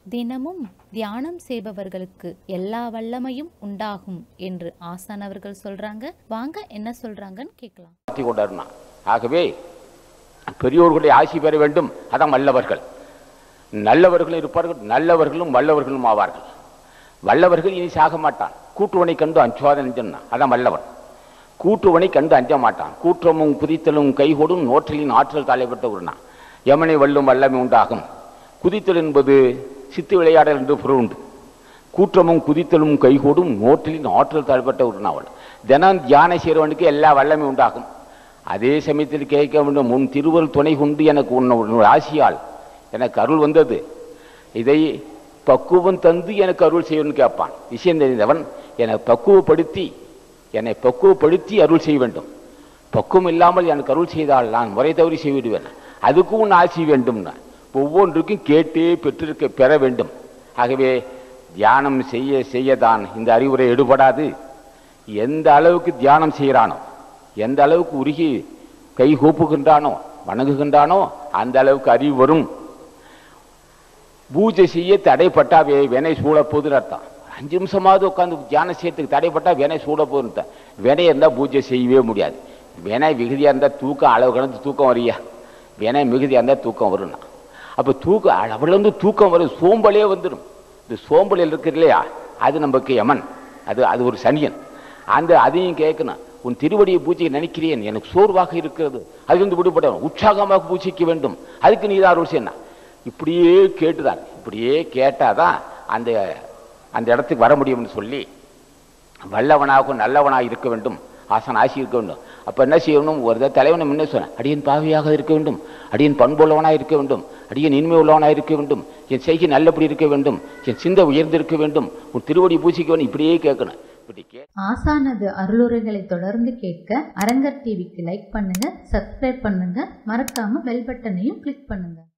தினமும் தியானம் செய்பவர்களுக்கு எல்லா வல்லமையும் உண்டாகும் என்று ஆசான் அவர்கள் சொல்றாங்க வாங்க என்ன சொல்றாங்கன்னு கேட்கலாம் மாற்றி கொண்டாருனா ஆகவே பெரியோர்களுடைய ஆசி பெற வேண்டும் அதான் வல்லவர்கள் நல்லவர்களும் இருப்பார்கள் நல்லவர்களும் வல்லவர்களும் ஆவார்கள் வல்லவர்கள் இனி சாக மாட்டான் கூட்டுவனை கண்டு அஞ்சுவாதன் சொன்னா அதான் வல்லவன் கூட்டுவனை கண்டு அஞ்ச மாட்டான் கூற்றமும் குதித்தலும் கைகொடும் நோற்றலின் ஆற்றல் தலைப்பட்ட உருனா யமனை வல்லும் வல்லமை உண்டாகும் குதித்தல் என்பது சித்து விளையாடல் என்று பொருள் உண்டு கூற்றமும் குதித்தலும் கைகூடும் நோற்றிலின் ஆற்றல் தலைப்பட்ட ஒரு நாவல் தினம் தியானம் செய்கிறவனுக்கு எல்லா வல்லமை உண்டாகும் அதே சமயத்தில் கேட்க வேண்டும் உன் திருவருள் துணை கொண்டு எனக்கு உன் உன் ஆசியால் எனக்கு அருள் வந்தது இதை பக்குவம் தந்து எனக்கு அருள் செய்யணும்னு கேட்பான் விஷயம் தெரிந்தவன் என்னை பக்குவப்படுத்தி என்னை பக்குவப்படுத்தி அருள் செய்ய வேண்டும் பக்குவம் இல்லாமல் எனக்கு அருள் செய்தால் நான் முறை தவறி செய்துவிடுவேன் அதுக்கும் உன் ஆசி வேண்டும்னா ஒவ்வொன்றுக்கும் கேட்டே பெற்றிருக்க பெற வேண்டும் ஆகவே தியானம் செய்ய செய்யதான் இந்த அறிவுரை எடுபடாது எந்த அளவுக்கு தியானம் செய்கிறானோ எந்த அளவுக்கு உருகி கை கூப்புகின்றானோ வணங்குகின்றானோ அந்த அளவுக்கு அறிவு வரும் பூஜை செய்ய தடைப்பட்டா வே- வினை சூழப்போகுதுன்னு அர்த்தம் அஞ்சு நிமிஷமாவது உட்காந்து தியானம் செய்யறதுக்கு தடைப்பட்டா வினை சூழப்போகுதுன்னு அர்த்தம். வினை இருந்தால் பூஜை செய்யவே முடியாது வினை மிகுதியாக இருந்தால் தூக்கம் அளவு கடந்து தூக்கம் வரியா வினை மிகுதியாக இருந்தால் தூக்கம் வரும்னா அப்போ தூக்கம் அவ்வளோ வந்து தூக்கம் வரும் சோம்பலே வந்துடும் இந்த சோம்பல் இருக்கு இல்லையா அது நமக்கு யமன் அது அது ஒரு சனியன் அந்த அதையும் கேட்கணும் உன் திருவடியை பூஜையை நினைக்கிறேன் எனக்கு சோர்வாக இருக்கிறது அது வந்து விடுபட உற்சாகமாக பூஜைக்க வேண்டும் அதுக்கு நீ தான் அருள் செய்யணும் இப்படியே கேட்டுதான் இப்படியே கேட்டாதான் அந்த அந்த இடத்துக்கு வர முடியும்னு சொல்லி வல்லவனாகவும் நல்லவனாக இருக்க வேண்டும் ஆசன் ஆசி இருக்க வேண்டும் அப்போ என்ன செய்யணும் ஒரு தடவை தலைவனை முன்னே சொன்னேன் அடியன் பாவியாக இருக்க வேண்டும் அடியன் பண்புள்ளவனாக இருக்க வேண்டும் அடியன் இன்மை உள்ளவனாக இருக்க வேண்டும் என் செய்கை நல்லபடி இருக்க வேண்டும் என் சிந்தை உயர்ந்திருக்க வேண்டும் உன் திருவடி பூசிக்க வேண்டும் இப்படியே கேட்கணும் இப்படி கே ஆசானது அருளுரைகளை தொடர்ந்து கேட்க அரங்கர் டிவிக்கு லைக் பண்ணுங்க சப்ஸ்கிரைப் பண்ணுங்க மறக்காம பெல் பட்டனையும் கிளிக் பண்ணுங்க